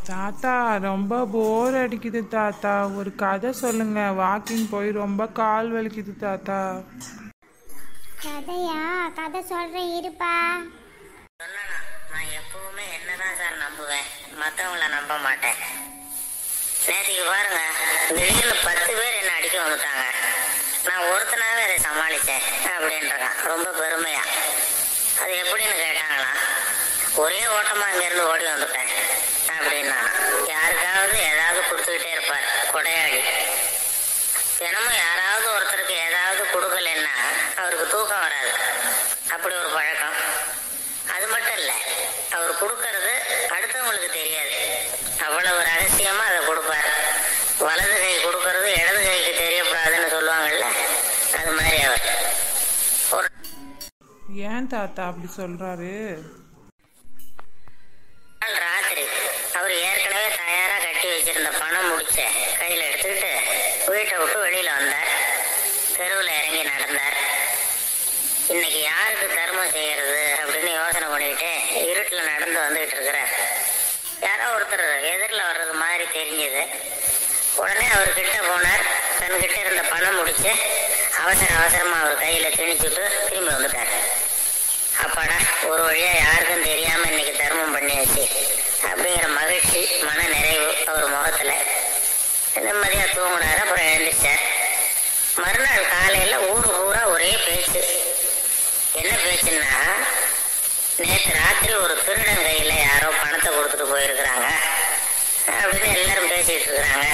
தாத்தா ரொம்ப போர் அடிக்குது தாத்தா ஒரு கதை சொல்லுங்க வாக்கிங் போய் ரொம்ப கால் வலிக்குது தாத்தா கதையா கதை சொல்றேன் இருப்பா சொன்னா நான் எப்பவுமே என்னதான் சார் நம்புவேன் மத்தவங்கள நம்ப மாட்டேன் நேற்றுக்கு பாருங்க திடீர்னு பத்து பேர் என்ன அடிக்க வந்துட்டாங்க நான் ஒருத்தனாவே அதை சமாளிச்சேன் அப்படின்றான் ரொம்ப பெருமையா அது எப்படின்னு கேட்டாங்களாம் ஒரே ஓட்டமா இங்கிருந்து ஓடி வந்துட்டேன் அப்படின்னா யாருக்காவது ஏதாவது கொடுத்துக்கிட்டே இருப்பார் கொடையாளி தினமும் யாராவது ஒருத்தருக்கு ஏதாவது கொடுக்கலன்னா அவருக்கு தூக்கம் வராது அப்படி ஒரு பழக்கம் அது மட்டும் இல்ல அவர் கொடுக்கறது அடுத்தவங்களுக்கு தெரியாது அவ்வளவு ரகசியமா அதை கொடுப்பார் வலது கை கொடுக்கறது இடது கைக்கு தெரியக்கூடாதுன்னு சொல்லுவாங்கல்ல அது மாதிரி அவர் ஒரு ஏன் தாத்தா அப்படி சொல்றாரு நாள் ராத்திரி அவர் ஏற்கனவே தயாரா கட்டி வச்சிருந்த பணம் முடிச்ச கையில எடுத்துக்கிட்டு வீட்டை விட்டு வெளியில வந்தார் தெருவில் இறங்கி நடந்தார் இன்னைக்கு யாருக்கு தர்மம் செய்யறது அப்படின்னு யோசனை பண்ணிட்டு இருட்டில் நடந்து வந்துகிட்டு இருக்கிறார் யாரோ ஒருத்தர் எதிரில் வர்றது மாதிரி தெரிஞ்சது உடனே அவர் கிட்ட போனார் தன்கிட்ட இருந்த பணம் முடிச்சு அவசர அவசரமா அவர் கையில திணிச்சுட்டு திரும்பி வந்துட்டார் அப்பாடா ஒரு வழியா யாருக்கும் தெரியாம இன்னைக்கு தர்மம் பண்ணியாச்சு அப்படிங்கிற மகிழ்ச்சி மன நிறைவு அவர் முகத்துல நிம்மதியா தூங்கினாரு அப்புறம் எழுந்திரிச்சார் மறுநாள் காலையில ஊர் பூரா ஒரே பேச்சு என்ன பேச்சுன்னா நேற்று ராத்திரி ஒரு திருடன் கையில யாரோ பணத்தை கொடுத்துட்டு போயிருக்கிறாங்க அப்படின்னு எல்லாரும் பேசிட்டு இருக்கிறாங்க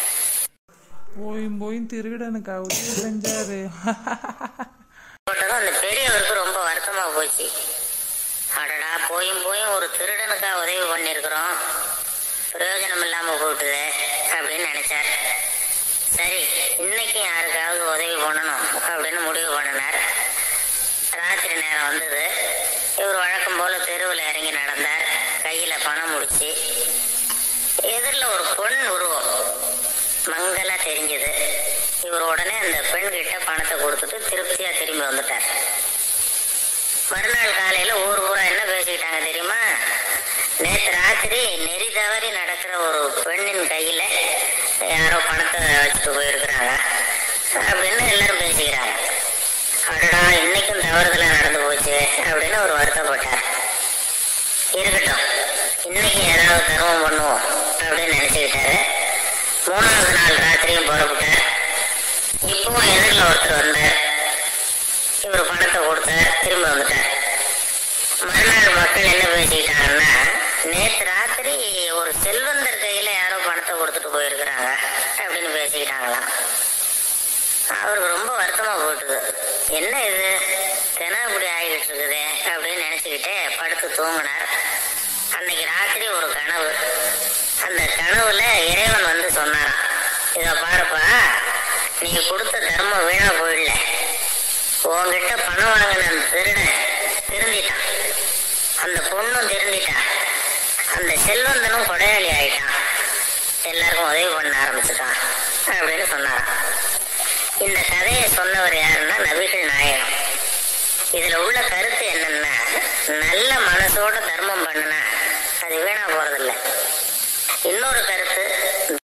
போயும் போயும் திருடனுக்கு உதவி செஞ்சாரு போட்டதும் அந்த பெரியவருக்கு ரொம்ப வருத்தமா போச்சு அடடா போயும் போயும் ஒரு திருடனுக்கா உதவி பண்ணியிருக்கிறோம் பிரயோஜனம் இல்லாம போட்டுதே அப்படின்னு நினைச்சார் சரி இன்னைக்கு யாருக்காவது உதவி பண்ணணும் அப்படின்னு முடிவு பண்ணினார் ராத்திரி நேரம் வந்தது இவர் வழக்கம் போல தெருவில் இறங்கி நடந்தார் கையில பணம் முடிச்சு எதிரில் ஒரு பொன் உருவம் மங்கலா தெரிஞ்சது இவர் உடனே அந்த பெண் கிட்ட பணத்தை கொடுத்துட்டு திருப்தியா திரும்பி வந்துட்டார் மறுநாள் காலையில ஊர் ஊரா என்ன பேசிக்கிட்டாங்க தெரியுமா நேற்று ராத்திரி நெறி தவறி நடக்கிற ஒரு பெண்ணின் கையில யாரோ பணத்தை வச்சுட்டு போயிருக்கிறாங்க அப்படின்னு எல்லாரும் பேசிக்கிறாங்க அடடா இன்னைக்கும் தவறுதலா நடந்து போச்சு அப்படின்னு ஒரு வருத்தப்பட்டார் இருக்கட்டும் இன்னைக்கு ஏதாவது தர்மம் பண்ணுவோம் அப்படின்னு நினைச்சுக்கிட்டாரு மூணாவது நாள் ராத்திரியும் புறப்பட்டார் இப்பவும் எதிரில் ஒருத்தர் வந்தார் இவர் பணத்தை கொடுத்தார் திரும்ப வந்துட்டார் மறுநாள் மக்கள் என்ன பேசிக்கிட்டாங்கன்னா நேற்று ராத்திரி ஒரு செல்வந்தர் கையில யாரோ பணத்தை கொடுத்துட்டு போயிருக்கிறாங்க அப்படின்னு பேசிக்கிட்டாங்களாம் அவருக்கு ரொம்ப வருத்தமா போட்டுது என்ன இது தினம் இப்படி ஆகிட்டு இருக்குதே அப்படின்னு நினைச்சுக்கிட்டே படுத்து தூங்கினார் அன்னைக்கு ராத்திரி ஒரு கனவு அந்த கனவுல இறைவன் வந்து சொன்னாராம் இத பாருப்பா நீ கொடுத்த தர்மம் வீணா போயிடல உன்கிட்ட பணம் வாங்கின அந்த திருடன் திருந்திட்டான் அந்த பொண்ணும் திருந்திட்டான் அந்த செல்வந்தனும் கொடையாளி ஆயிட்டான் எல்லாருக்கும் உதவி பண்ண ஆரம்பிச்சுட்டான் அப்படின்னு சொன்னாராம் இந்த கதையை சொன்னவர் யாருன்னா நபிகள் நாயகம் இதுல உள்ள கருத்து என்னன்னா நல்ல மனசோட தர்மம் பண்ணுனா அது வீணா போறதில்ல இன்னொரு கருத்து